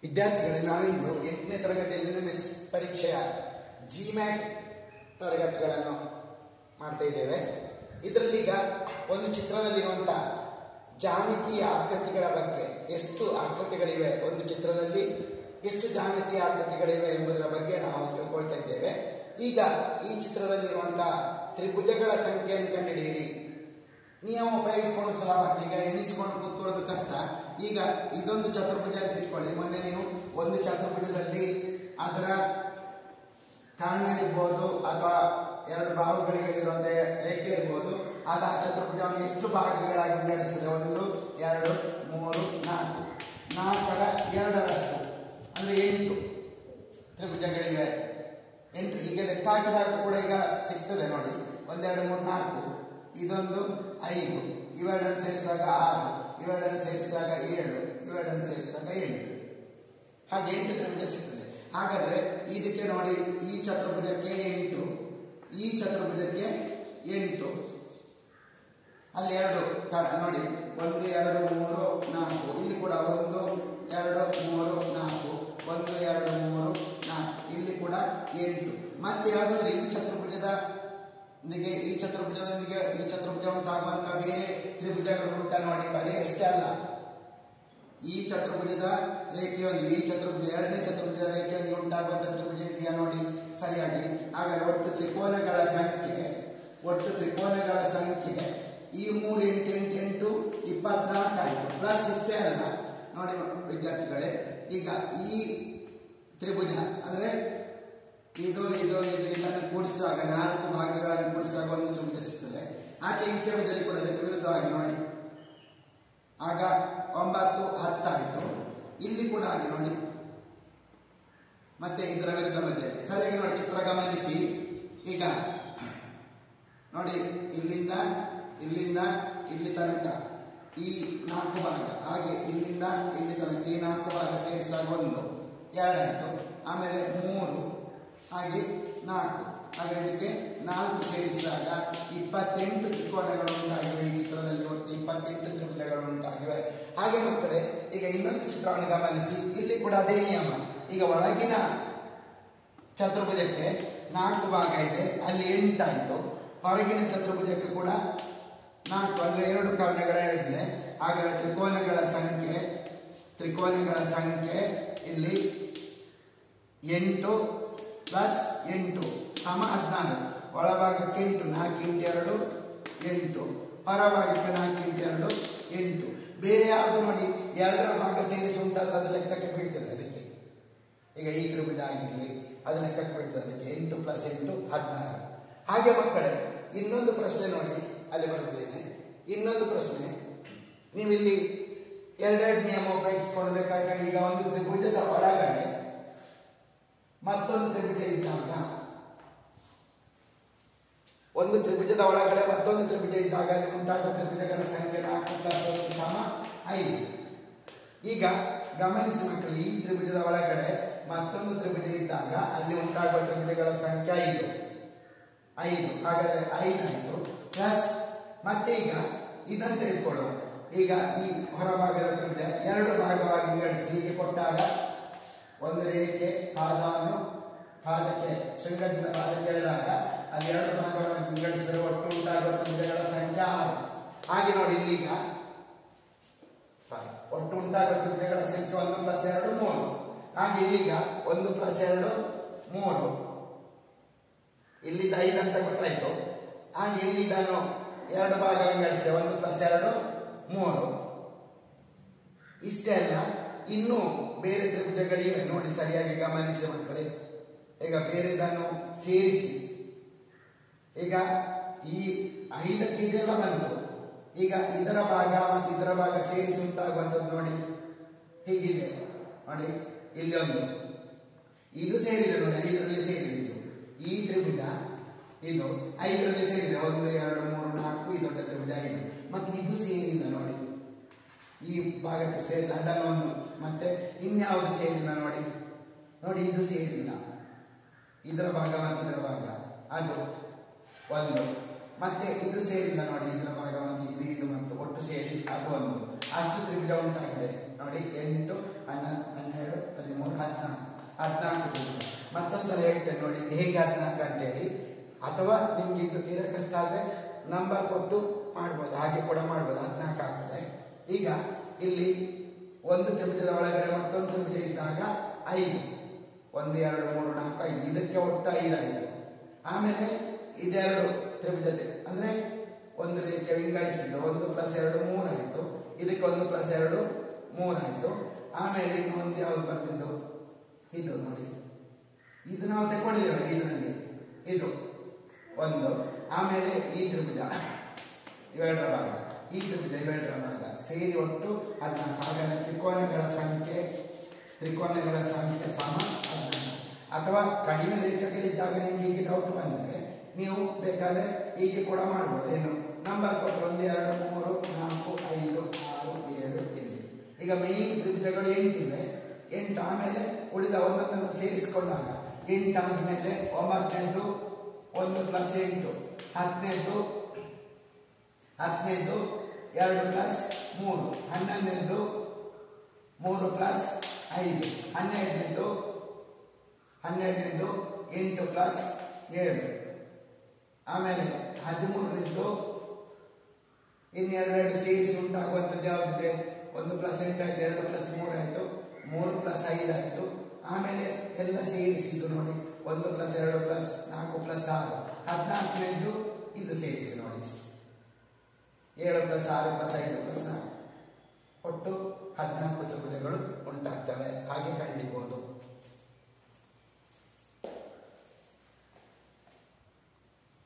ವಿದ್ಯಾರ್ಥಿಗಳೇ ನಾವಿಂದು ಎಂಟನೇ ತರಗತಿಯಲ್ಲಿ ಮಿಸ್ ಪರೀಕ್ಷೆಯ ಜಿಮ್ಯಾಟ್ ತರಗತಿಗಳನ್ನು ಮಾಡ್ತಾ ಇದ್ದೇವೆ ಇದರಲ್ಲಿ ಈಗ ಒಂದು ಚಿತ್ರದಲ್ಲಿರುವಂಥ ಜಾಮಿತಿಯ ಆಕೃತಿಗಳ ಬಗ್ಗೆ ಎಷ್ಟು ಆಕೃತಿಗಳಿವೆ ಒಂದು ಚಿತ್ರದಲ್ಲಿ ಎಷ್ಟು ಜಾಮಿತಿಯ ಆಕೃತಿಗಳಿವೆ ಎಂಬುದರ ಬಗ್ಗೆ ನಾವು ತಿಳ್ಕೊಳ್ತಾ ಇದ್ದೇವೆ ಈಗ ಈ ಚಿತ್ರದಲ್ಲಿರುವಂತಹ ತ್ರಿಭುಜಗಳ ಸಂಖ್ಯೆಯನ್ನು ಕಂಡುಹಿಡಿಯಿರಿ ನಿಯಮ ಉಪಯೋಗಿಸಿಕೊಂಡು ಸುಲಭ ಈಗ ಎಣಿಸಿಕೊಂಡು ಕೂತ್ಕೊಳ್ಳೋದು ಕಷ್ಟ ಈಗ ಇದೊಂದು ಚತುರ್ಭುಜ ಅಂತ ಇಟ್ಕೊಳ್ಳಿ ಮೊನ್ನೆ ನೀವು ಒಂದು ಚತುರ್ಭುಜದಲ್ಲಿ ಅದರ ಕಾರಣ ಇರ್ಬೋದು ಅಥವಾ ಎರಡು ಬಾಹುಗಳಿರುವಂತಹ ರೇಖೆ ಇರ್ಬೋದು ಅದು ಆ ಚತುರ್ಭುಜವನ್ನು ಎಷ್ಟು ಭಾಗಗಳಾಗಿ ವಿಂಗಡಿಸ್ತದೆ ಒಂದು ಎರಡು ಮೂರು ನಾಲ್ಕು ನಾಲ್ಕರ ಎರಡರಷ್ಟು ಅಂದ್ರೆ ಎಂಟು ತ್ರಿಭುಜಗಳಿವೆ ಎಂಟು ಈಗ ಲೆಕ್ಕ ಹಾಕಿದಾಗ ಕೂಡ ಈಗ ಸಿಗ್ತದೆ ನೋಡಿ ಒಂದೆರಡು ಮೂರು ನಾಲ್ಕು ಇದೊಂದು ಐದು ಇವೆರಡನ್ನು ಸೇರಿಸಿದಾಗ ಆರು ಇವೆರಡನ್ನು ಸೇರಿಸಿದಾಗ ಏಳು ಇವೆರಡನ್ನು ಸೇರಿಸಿದಾಗ ಎಂಟು ಹಾಗೆ ಎಂಟು ತ್ರಿಭುಜ ಸಿಗ್ತದೆ ಹಾಗಾದ್ರೆ ಇದಕ್ಕೆ ನೋಡಿ ಈ ಚತುರ್ಭುಜಕ್ಕೆ ಎಂಟು ಈ ಚತುರ್ಭುಜಕ್ಕೆ ಎಂಟು ಅಲ್ಲಿ ಎರಡು ಕ- ನೋಡಿ ಒಂದು ಎರಡು ಮೂರು ನಾಲ್ಕು ಇಲ್ಲಿ ಕೂಡ ಒಂದು ಎರಡು ಮೂರು ನಾಲ್ಕು ಒಂದು ಎರಡು ಮೂರು ನಾಲ್ಕು ಇಲ್ಲಿ ಕೂಡ ಎಂಟು ಮತ್ತೆ ಯಾವ್ದಾದ್ರೆ ಈ ಚತುರ್ಭುಜದ ಒಂದಿಗೆ ಈ ಚತುರ್ಭುಜದೊಂದಿಗೆ ಈ ಚತುರ್ಭುಜ ಉಂಟಾಗುವಂತ ಬೇರೆ ತ್ರಿಭುಜಗಳು ಉಂಟ ನೋಡಿ ಬರೀ ಅಷ್ಟೇ ಅಲ್ಲ ಈ ಚತುರ್ಭುಜದ ರೇಖೆಯೊಂದಿಗೆ ಈ ಚತುರ್ಭುಜ ಎರಡನೇ ಚತುರ್ಭುಜದ ರೇಖೆಯೊಂದಿಗೆ ಉಂಟಾಗುವಂತ ತ್ರಿಭುಜ ಇದೆಯಾ ನೋಡಿ ಸರಿಯಾಗಿ ಹಾಗಾದ್ರೆ ಒಟ್ಟು ತ್ರಿಕೋನಗಳ ಸಂಖ್ಯೆ ಒಟ್ಟು ತ್ರಿಕೋನಗಳ ಸಂಖ್ಯೆ ಈ ಮೂರು ಎಂಟು ಎಂಟು ಎಂಟು ಇಪ್ಪತ್ನಾಲ್ಕು ಆಯಿತು ಪ್ಲಸ್ ಇಷ್ಟೇ ಅಲ್ಲ ನೋಡಿ ವಿದ್ಯಾರ್ಥಿಗಳೇ ಈಗ ಈ ತ್ರಿಭುಜ ಅಂದ್ರೆ ಇದು ಇದು ಇದು ಇದನ್ನು ಕೂಡಿಸಿದಾಗ ನಾಲ್ಕು ಭಾಗಗಳನ್ನು ಕೂಡಿಸಿದಾಗ ಒಂದು ತ್ರಿಭುಜ ಸಿಗ್ತದೆ ಆಚೆ ಈಚೆ ಬದಿಯಲ್ಲಿ ಕೂಡ ಅದಕ್ಕೆ ವಿರುದ್ಧವಾಗಿ ನೋಡಿ ಆಗ ಒಂಬತ್ತು ಹತ್ತಾಯಿತು ಇಲ್ಲಿ ಕೂಡ ಹಾಗೆ ನೋಡಿ ಮತ್ತೆ ಇದರ ವಿರುದ್ಧ ಬದಿಯಲ್ಲಿ ಸರಿಯಾಗಿ ನೋಡಿ ಚಿತ್ರ ಗಮನಿಸಿ ಈಗ ನೋಡಿ ಇಲ್ಲಿಂದ ಇಲ್ಲಿಂದ ಇಲ್ಲಿ ತನಕ ಈ ನಾಲ್ಕು ಭಾಗ ಹಾಗೆ ಇಲ್ಲಿಂದ ಇಲ್ಲಿ ತನಕ ಈ ನಾಲ್ಕು ಭಾಗ ಸೇರಿಸಾಗ ಒಂದು ಎರಡಾಯ್ತು ಆಮೇಲೆ ಮೂರು ಹಾಗೆ ನಾಲ್ಕು ಹಾಗೆ ಇದಕ್ಕೆ ನಾಲ್ಕು ಸೇರಿಸಿದಾಗ ಇಪ್ಪತ್ತೆಂಟು ತ್ರಿಕೋನಗಳು ಉಂಟಾಗಿವೆ ಈ ಚಿತ್ರದಲ್ಲಿ ಒಟ್ಟು ಇಪ್ಪತ್ತೆಂಟು ತ್ರಿಭುಜಗಳು ಉಂಟಾಗಿವೆ ಹಾಗೆ ಮಕ್ಕಳೇ ಈಗ ಇನ್ನೊಂದು ಚಿತ್ರವನ್ನು ಗಮನಿಸಿ ಇಲ್ಲಿ ಕೂಡ ಅದೇ ನಿಯಮ ಈಗ ಒಳಗಿನ ಚತುರ್ಭುಜಕ್ಕೆ ನಾಲ್ಕು ಭಾಗ ಇದೆ ಅಲ್ಲಿ ಎಂಟಾಯಿತು ಹೊರಗಿನ ಚತುರ್ಭುಜಕ್ಕೆ ಕೂಡ ನಾಲ್ಕು ಅಂದ್ರೆ ಎರಡು ಕರ್ಣಗಳಿದೆ ಹಾಗಾದ್ರೆ ತ್ರಿಕೋನಗಳ ಸಂಖ್ಯೆ ತ್ರಿಕೋನಗಳ ಸಂಖ್ಯೆ ಇಲ್ಲಿ ಎಂಟು ಪ್ಲಸ್ ಎಂಟು ಸಮ ಹದಿನಾರು ಒಳಭಾಗಕ್ಕೆ ಎಂಟು ನಾಲ್ಕು ಇಂಟು ಎರಡು ಎಂಟು ಹೊರಭಾಗಕ್ಕೆ ನಾಲ್ಕು ಇಂಟು ಎರಡು ಎಂಟು ಬೇರೆ ಯಾವುದು ನೋಡಿ ಎರಡರ ಭಾಗ ಸೇರಿಸಿ ಉಂಟಾದ್ರೆ ಅದು ಲೆಕ್ಕಕ್ಕೆ ಬೀಳ್ತದೆ ಅದಕ್ಕೆ ಈಗ ಈ ತ್ರಿಭುಜ ಆಗಿರಲಿ ಅದು ಲೆಕ್ಕಕ್ಕೆ ಬೀಳ್ತದೆ ಅದಕ್ಕೆ ಎಂಟು ಪ್ಲಸ್ ಎಂಟು ಹದಿನಾರು ಹಾಗೆ ಮಕ್ಕಳೇ ಇನ್ನೊಂದು ಪ್ರಶ್ನೆ ನೋಡಿ ಅಲ್ಲಿ ಬರೆದಿದ್ದೇನೆ ಇನ್ನೊಂದು ಪ್ರಶ್ನೆ ನೀವು ಇಲ್ಲಿ ಎರಡೆರಡು ನಿಯಮ ಉಪಯೋಗಿಸಿಕೊಳ್ಬೇಕಾದ್ರೆ ಈಗ ಒಂದು ತ್ರಿಭುಜದ ಒಳಗಡೆ ಮತ್ತೊಂದು ತ್ರಿಭುಜ ಇದ್ದಾಗ ಒಂದು ತ್ರಿಭುಜದ ಒಳಗಡೆ ಮತ್ತೊಂದು ತ್ರಿಭುಜ ಇದ್ದಾಗ ಅಲ್ಲಿ ಉಂಟಾಗುವ ತ್ರಿಭುಜಗಳ ಸಂಖ್ಯೆ ನಾಲ್ಕು ಪ್ಲಸ್ ಒಂದು ಸಮ ಐದು ಈಗ ಗಮನಿಸಿ ಮಕ್ಕಳು ಈ ತ್ರಿಭುಜದ ಒಳಗಡೆ ಮತ್ತೊಂದು ತ್ರಿಭುಜ ಇದ್ದಾಗ ಅಲ್ಲಿ ಉಂಟಾಗುವ ತ್ರಿಭುಜಗಳ ಸಂಖ್ಯೆ ಐದು ಐದು ಹಾಗಾದ್ರೆ ಐದಾಯ್ತು ಪ್ಲಸ್ ಮತ್ತೆ ಈಗ ಇದನ್ನು ತೆಗೆದುಕೊಳ್ಳುವ ಈಗ ಈ ಹೊರಭಾಗದ ತ್ರಿಭುಜ ಎರಡು ಭಾಗವಾಗಿ ವಿಂಗಡಿಸಿ ಹೀಗೆ ಕೊಟ್ಟಾಗ ಒಂದು ರೇಖೆ ಪಾದವನ್ನು ಪಾದಕ್ಕೆ ಶೃಂಗದಿಂದ ಪಾದಕ್ಕೆ ಎಳೆದಾಗ ಅಲ್ಲಿ ಎರಡು ಭಾಗಗಳನ್ನು ವಿಂಗಡಿಸಿದರೆ ಒಟ್ಟು ಉಂಟಾಗುವ ತ್ರಿಭುಜಗಳ ಸಂಖ್ಯೆ ಆರು ಹಾಗೆ ನೋಡಿ ಇಲ್ಲೀಗ ಸಾರಿ ಒಟ್ಟು ಉಂಟಾಗುವ ತ್ರಿಭುಜಗಳ ಸಂಖ್ಯೆ ಒಂದು ಪ್ಲಸ್ ಎರಡು ಮೂರು ಹಾಗೆ ಇಲ್ಲೀಗ ಒಂದು ಪ್ಲಸ್ ಎರಡು ಮೂರು ಇಲ್ಲಿದ್ದ ಐದು ಅಂತ ಗೊತ್ತಾಯ್ತು ಹಾಗೆ ಇಲ್ಲಿ ಇದನ್ನು ಎರಡು ಭಾಗ ವಿಂಗಡಿಸಿ ಒಂದು ಪ್ಲಸ್ ಎರಡು ಮೂರು ಇಷ್ಟೇ ಅಲ್ಲ ಇನ್ನೂ ಬೇರೆ ತ್ರಿಭುಜಗಳಿವೆ ನೋಡಿ ಸರಿಯಾಗಿ ಗಮನಿಸಿ ಮಕ್ಕಳೇ ಈಗ ಬೇರೆದನ್ನು ಸೇರಿಸಿ ಈಗ ಈ ಐದಕ್ಕೆ ಇದೆಲ್ಲ ಬಂತು ಈಗ ಇದರ ಭಾಗ ಮತ್ತು ಇದರ ಭಾಗ ಸೇರಿಸಿ ಉಂಟಾಗುವಂಥದ್ದು ನೋಡಿ ಹೀಗಿದೆ ನೋಡಿ ಇಲ್ಲಿ ಒಂದು ಇದು ಸೇರಿದೆ ನೋಡಿ ಐದರಲ್ಲಿ ಸೇರಿದೆ ಇದು ಈ ತ್ರಿಭುಜ ಇದು ಐದರಲ್ಲಿ ಸೇರಿದೆ ಒಂದು ಎರಡು ಮೂರು ನಾಲ್ಕು ಈ ದೊಡ್ಡ ತ್ರಿಭುಜ ಐದು ಮತ್ತು ಇದು ಸೇರಿಲ್ಲ ನೋಡಿ ಈ ಭಾಗಕ್ಕೆ ಸೇರಿಲ್ಲ ಅದನ್ನು ಒಂದು ಮತ್ತೆ ಇನ್ಯಾವುದು ಸೇರಿಲ್ಲ ನೋಡಿ ನೋಡಿ ಇದು ಸೇರಿಲ್ಲ ಇದರ ಭಾಗ ಮತ್ತು ಇದರ ಭಾಗ ಅದು ಒಂದು ಮತ್ತೆ ಇದು ಸೇರಿಲ್ಲ ನೋಡಿ ಇದರ ಭಾಗ ಮತ್ತು ಇದು ಇದು ಮತ್ತು ಒಟ್ಟು ಸೇರಿ ಅದು ಒಂದು ಅಷ್ಟು ತ್ರಿಭುಜ ಉಂಟಾಗಿದೆ ನೋಡಿ ಎಂಟು ಹನ್ನೊಂದು ಹನ್ನೆರಡು ಹದಿನಾಲ್ಕು ತ್ರಿಭುಜ ಮತ್ತೊಂದ್ಸಲ ಹೇಳ್ತೇನೆ ನೋಡಿ ಹೇಗೆ ಹದಿನಾಲ್ಕು ಅಂತೇಳಿ ಅಥವಾ ನಿಮ್ಗೆ ಇದು ತೀರಾ ಕಷ್ಟ ಆದರೆ ನಂಬರ್ ಕೊಟ್ಟು ಮಾಡ್ಬೋದು ಹಾಗೆ ಕೂಡ ಮಾಡ್ಬೋದು ಹದಿನಾಲ್ಕು ಆಗ್ತದೆ ಈಗ ಇಲ್ಲಿ ಒಂದು ತ್ರಿಭುಜದ ಒಳಗಡೆ ಮತ್ತೊಂದು ತ್ರಿಭುಜ ಇದ್ದಾಗ ಐದು ಒಂದು ಎರಡು ಮೂರು ನಾಲ್ಕು ಐದು ಇದಕ್ಕೆ ಒಟ್ಟು ಐದು ಆಯಿತು ಆಮೇಲೆ ಇದೆರಡು ತ್ರಿಭುಜತೆ ಅಂದ್ರೆ ಒಂದು ರೇಖೆ ವಿಂಗಡಿಸಿದ್ದು ಒಂದು ಪ್ಲಸ್ ಎರಡು ಮೂರಾಯಿತು ಇದಕ್ಕೆ ಒಂದು ಪ್ಲಸ್ ಎರಡು ಮೂರಾಯಿತು ಆಮೇಲೆ ಇನ್ನು ಒಂದು ಯಾವ್ದು ಬರ್ತಿದ್ದು ಇದು ನೋಡಿ ಇದು ನಾವು ತಗೊಂಡಿದ್ದೇವೆ ಇದರಲ್ಲಿ ಇದು ಒಂದು ಆಮೇಲೆ ಈ ತ್ರಿಭುಜ ಇವೆರಡರ ಭಾಗ ಈ ತ್ರಿಭುಜ ಇವೆರಡರ ಭಾಗ ಸೇರಿ ಒಟ್ಟು ಹದಿನಾಲ್ಕು ಹಾಗಾದ್ರೆ ತ್ರಿಕೋನಗಳ ಸಂಖ್ಯೆ ತ್ರಿಕೋನಗಳ ಸಂಖ್ಯೆ ಸಮ ಹದಿನಾಲ್ಕು ಅಥವಾ ಕಡಿಮೆ ರೇಖೆಗಳಿದ್ದಾಗ ನಿಮ್ಗೆ ಹೀಗೆ ಡೌಟ್ ಬಂದ್ರೆ ನೀವು ಬೇಕಾದ್ರೆ ಹೀಗೆ ಕೂಡ ಮಾಡ್ಬೋದು ಏನು ನಂಬರ್ ಕೊಟ್ಟು ಒಂದು ಎರಡು ಮೂರು ನಾಲ್ಕು ಐದು ಆರು ಏಳು ಎಂಟು ಈಗ ಮೇನ್ ತ್ರಿಭುಜಗಳು ಎಂಟಿವೆ ಎಂಟು ಆಮೇಲೆ ಉಳಿದ ಒಂದೊಂದನ್ನು ಸೇರಿಸಿಕೊಂಡಾಗ ಎಂಟು ಆದ್ಮೇಲೆ ಒಂಬತ್ತನೇದು ಒಂದು ಪ್ಲಸ್ ಎಂಟು ಹತ್ತನೇದು ಹತ್ತನೇದು ಎರಡು ಪ್ಲಸ್ ಮೂರು ಹನ್ನೊಂದನೇದು ಮೂರು ಪ್ಲಸ್ ಐದು ಹನ್ನೆರಡನೇದು ಹನ್ನೆರಡನೇದು ಎಂಟು ಪ್ಲಸ್ ಏಳು ಆಮೇಲೆ ಹದಿಮೂರನೇದು ಇನ್ನೆರಡೆರಡು ಸೇರಿಸಿ ಉಂಟಾಗುವಂಥದ್ದು ಯಾವುದಿದೆ ಒಂದು ಪ್ಲಸ್ ಎಂಟು ಆಯ್ತು ಎರಡು ಪ್ಲಸ್ ಮೂರು ಆಯಿತು ಮೂರು ಪ್ಲಸ್ ಐದು ಆಯಿತು ಆಮೇಲೆ ಎಲ್ಲ ಸೇರಿಸಿದ್ದು ನೋಡಿ ಒಂದು ಪ್ಲಸ್ ಎರಡು ಪ್ಲಸ್ ನಾಲ್ಕು ಪ್ಲಸ್ ಆರು ಹದಿನಾಲ್ಕನೇದು ಇದು ಸೇರಿಸಿ ನೋಡಿ ಇಷ್ಟು. ಏಳು ಪ್ಲಸ್ ಆರು ಪ್ಲಸ್ ಐದು ಪ್ಲಸ್ ನಾಲ್ಕು ಒಟ್ಟು ಹದಿನಾಲ್ಕು ತ್ರಿಭುಜಗಳು ಉಂಟಾಗ್ತವೆ ಹಾಗೆ ಕಂಡಿಬೋದು